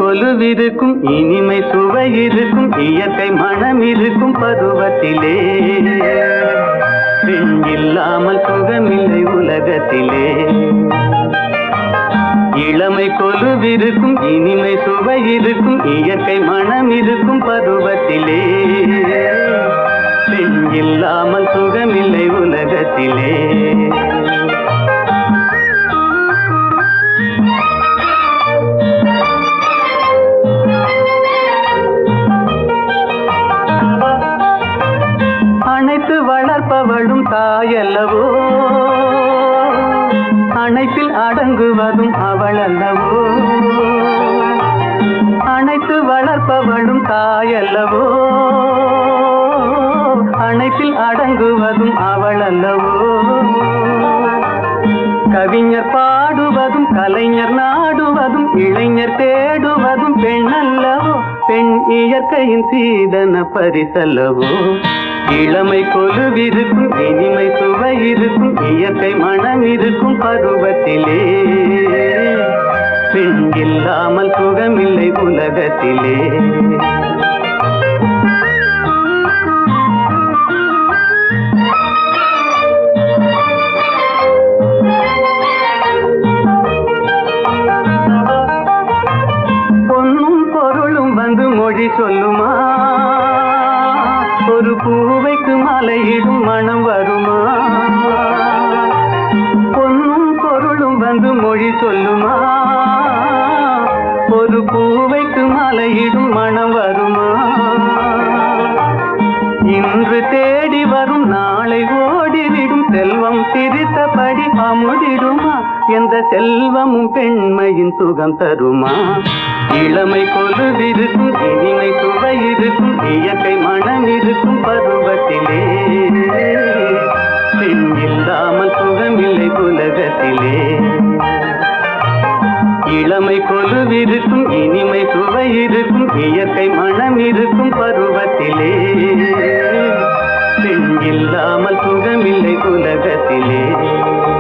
கொலுவிருக்கும் இனிமை சுவை இருக்கும் இயற்கை மனம் இருக்கும் பருவத்திலே பெண் இல்லாமல் சுகமில்லை உலகத்திலே இளமை கொலுவிருக்கும் இனிமை சுவை இருக்கும் இயற்கை மனம் இருக்கும் பருவத்திலே பெண் இல்லாமல் சுகமில்லை உலகத்திலே அனைத்து வளர்ப்பவளும் தாயல்லவோ அனைத்தில் அடங்குவதும் அவள் அல்லவோ அனைத்து வளர்ப்பவளும் தாயல்லவோ அனைத்தில் அடங்குவதும் அவள் அல்லவோ கவிஞர் பாடுவதும் கலைஞர் நாடுவதும் இளைஞர் தேடுவதும் பெண் அல்லவோ பெண் இயற்கையின் சீதன பரிசல்லவோ இளமை கொலுவிருக்கும் இனிமை சுவை இருக்கும் இயற்கை மனம் இருக்கும் பருவத்திலே பெண் இல்லாமல் சுகமில்லை உலகத்திலே பொன்னும் பொருளும் வந்து மொழி சொல்லுமா ஒரு பூவைக்கு மலையிடும் மனம் வருமா பொன்னும் பொருளும் வந்து மொழி சொல்லுமா ஒரு பூவைக்கு மலையிடும் மனம் வருமா இன்று தேடி வரும் நாளை ஓடிவிடும் செல்வம் சிரித்தபடி அமுதிடுமா எந்த செல்வமும் பெண்மையின் சுகம் தருமா இளமை கொலுவிருக்கும் இனிமை சுவை இருக்கும் இயற்கை மனம் இருக்கும் பருவத்திலே பெண் இல்லாமல் சுகமில்லை உலகத்திலே இளமை கொலுவிருக்கும் இனிமை சுவை இருக்கும் இயற்கை மனம் இருக்கும் பருவத்திலே பெண் இல்லாமல் சுகமில்லை உலகத்திலே